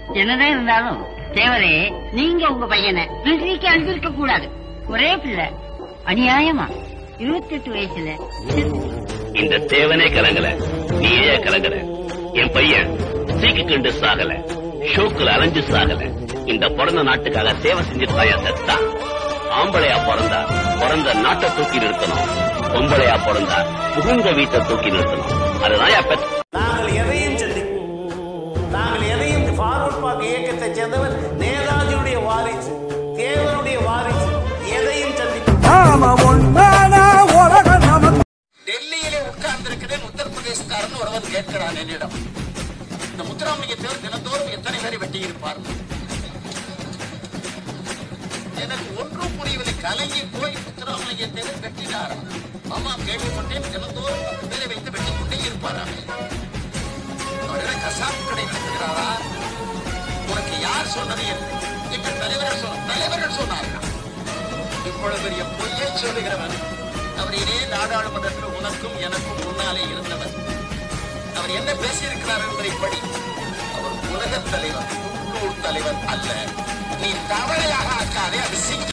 என்னதான் இருந்தாலும் தேவரே நீங்க உங்க பையனை மிலிட்டரிக்கு அனுப்பியிருக்க கூடாது ஒரே பிள்ளை அநியாயமா இருபத்தெட்டு வயசுல இந்த தேவனே கலங்கல நீயே கலங்கல என் பையன் சீக்கு கண்டு சாகல ஷோக்குல அலைஞ்சு சாகல இந்த பிறந்த நாட்டுக்காக சேவை செஞ்சு தாயா செத்தா ஆம்பளையா பிறந்தா பிறந்த நாட்டை தூக்கி நிறுத்தணும் பொம்பளையா பிறந்தா புகுந்த வீட்டை தூக்கி நிறுத்தணும் அதுதான் என் பெத்த நாங்கள் எதையும் சிந்திப்போம் நாங்கள் எதையும் ஃபார்வர்ட் பார்க்க இயக்கத்தை சேர்ந்தவர் நேதாஜியுடைய வாரிசு தேவனுடைய வாரிசு எதையும் சந்திப்போம் நாம ஒன்னான உலக நமக்கு டெல்லியிலே உட்கார்ந்திருக்கிறேன் உத்தரப்பிரதேசக்காரன் ஒருவன் கேட்கிறான் என்னிடம் இந்த முத்துராமலிங்க தேவர் தினந்தோறும் எத்தனை பேரை வெட்டி இருப்பார் எனக்கு ஒன்றும் புரியவில்லை கலங்கி போய் முத்துராமலிங்க தேவர் வெட்டினாராம் ஆமா கேள்விப்பட்டேன் தினந்தோறும் பத்து பேரை வைத்து வெட்டி கொண்டே இருப்பாராமே அவர் என்ன கசாப்பு கடை நடத்துகிறாரா உனக்கு யார் சொன்னது என்று எங்கள் தலைவர்கள் சொன்ன தலைவர்கள் சொன்னார்கள் இவ்வளவு பெரிய பொய்யை சொல்லுகிறவன் அவர் இதே நாடாளுமன்றத்தில் உனக்கும் எனக்கும் முன்னாலே இருந்தவர் அவர் என்ன பேசியிருக்கிறார் என்பதை படி அவர் உலகத் தலைவர் உள்ளூர் தலைவர் அல்ல நீ தவறையாக ஆக்காதே அது சிங்க